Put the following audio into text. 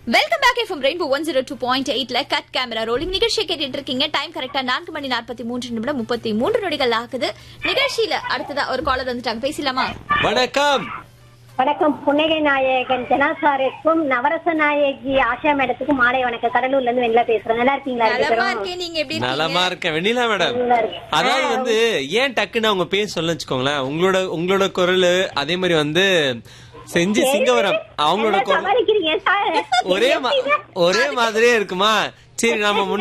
Welcome back FM rainbow one zero two point எயிட்ல cut camera rolling நிகழ்ச்சியை கேட்டுட்டு இருக்கீங்க டைம் கரெக்டா நான்கு மணி நாற்பத்தி மூன்று நிமிடம் முப்பத்தி மூன்று நொடிகள் ஆகுது நிகழ்ச்சியில அடுத்ததா ஒரு காலர் வந்துட்டாங்க பேசலாமா வணக்கம் வணக்கம் புன்னகை நாயகன் ஜனாசாரிக்கும் நவரச நாயகி ஆஷா மேடத்துக்கும் மாலை வணக்கம் கடலூர்ல இருந்து வெண்ணிலா பேசுறேன் நல்லா இருக்கீங்களா ரெண்டு நலமா பேரும்? இருக்கேன் நீங்க எப்படி நலமா இருக்கீங்க இருக்கேன் வெண்ணிலா மேடம் நல்லா இருக்கேன். அதாவது வந்து ஏன் டக்குன்னு அவங்க பேர் சொல்ல வச்சுக்கோங்களேன் உங்களோட உங்களோட குரல் அதே மாதிரி வந்து செஞ்சு சிங்கவரம் அவங்களோட நல்லா குரல் சமாளிக்கிறீங்க சார். ஒரே மா- ஒரே மாதிரியே இருக்குமா சரி நாம